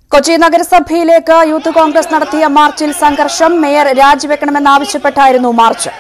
Kochi നഗരസഭയിലേക്ക് youth Congress നടത്തിയ മാർച്ചിൽ സംഘർഷം മേയർ രാജിവെക്കണമെന്നാവശ്യപ്പെട്ടായിരുന്നു മാർച്ച്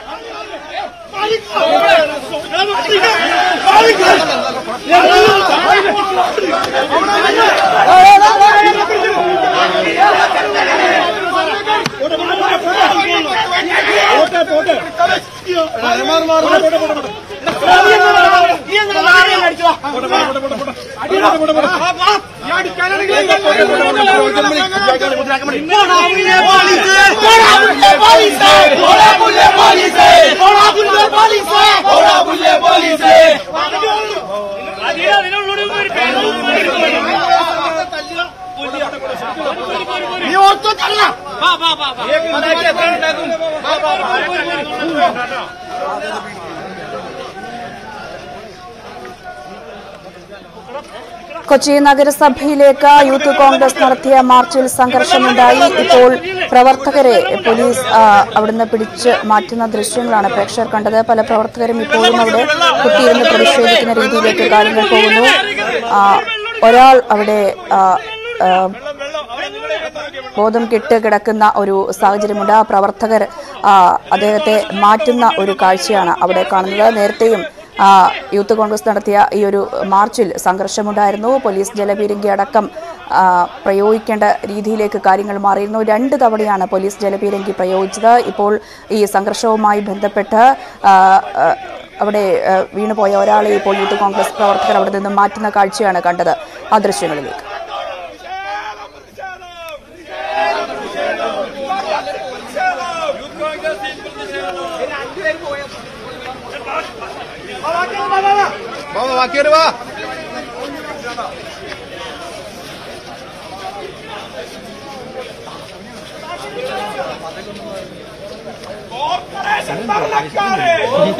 നീ ഓർത്തോ തള്ള കൊച്ചി നഗരസഭയിലേക്ക് യൂത്ത് കോൺഗ്രസ് നടത്തിയ മാർച്ചിൽ സംഘർഷമുണ്ടായി ഇപ്പോൾ പ്രവർത്തകരെ പോലീസ് ആ, അവിടുന്ന് പിടിച്ച് മാറ്റുന്ന ദൃശ്യങ്ങളാണ് പ്രേക്ഷകർ കണ്ടത് പല പ്രവർത്തകരും ഇപ്പോഴും അവിടെ കുത്തിയിരുന്ന് പ്രതിഷേധിക്കുന്ന രീതിയിലേക്ക് കാര്യങ്ങൾ പോകുന്നു ആ, ഒരാൾ അവിടെ ആ, ആ, ബോധം കെട്ട് കിടക്കുന്ന ഒരു സാഹചര്യമുണ്ട് ആ പ്രവർത്തകർ ആ, അദ്ദേഹത്തെ മാറ്റുന്ന ഒരു കാഴ്ചയാണ് അവിടെ കാണുന്നത് നേരത്തെയും ആ, യൂത്ത് കോൺഗ്രസ് നടത്തിയ ഈ ഒരു മാർച്ചിൽ സംഘർഷമുണ്ടായിരുന്നു പോലീസ് ജലപീരങ്കി അടക്കം ആ, പ്രയോഗിക്കേണ്ട രീതിയിലേക്ക് കാര്യങ്ങൾ മാറിയിരുന്നു രണ്ട് തവണയാണ് പോലീസ് ജലപീരങ്കി പ്രയോഗിച്ചത് ഇപ്പോൾ ഈ സംഘർഷവുമായി ബന്ധപ്പെട്ട് ആ, ആ, അവിടെ ആ, വീണുപോയ ഒരാളെ ഇപ്പോൾ യൂത്ത് കോൺഗ്രസ് പ്രവർത്തകർ അവിടെ നിന്ന് മാറ്റുന്ന കാഴ്ചയാണ് കണ്ടത് ആ ദൃശ്യങ്ങളിലേക്ക് ബാബാ ബാക്കിയോട് വാ കോർപ്പറേഷൻ ഭരണക്കാരെ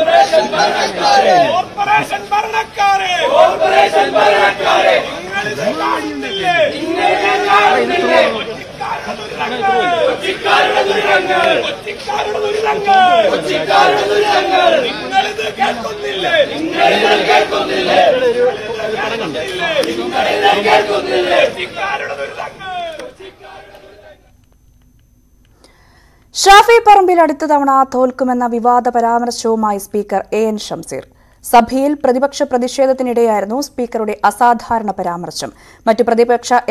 കോർപ്പറേഷൻ ഭരണക്കാരെ കോർപ്പറേഷൻ ഭരണക്കാരെ നിങ്ങളിത് കാണുന്നില്ലേ നിങ്ങളിത് കാണുന്നില്ലേ കൊച്ചിക്കാരുടെ ദുരിതങ്ങൾ കൊച്ചിക്കാരുടെ ദുരിതങ്ങൾ കൊച്ചിക്കാരുടെ ദുരിതങ്ങൾ നിങ്ങളിത് കേൾക്കുന്നില്ലേ നിങ്ങളിത് കേൾക്കുന്നില്ലേ നിങ്ങളിത് കേൾക്കുന്നില്ലേ കൊച്ചിക്കാരുടെ ദുരിതങ്ങൾ ഷാഫി പറമ്പിൽ അടുത്ത തവണ തോൽക്കുമെന്ന വിവാദ പരാമർശവുമായി സ്പീക്കർ എ എൻ ഷംസീർ സഭയിൽ പ്രതിപക്ഷ പ്രതിഷേധത്തിനിടെയായിരുന്നു സ്പീക്കറുടെ അസാധാരണ പരാമർശം മറ്റു പ്രതിപക്ഷ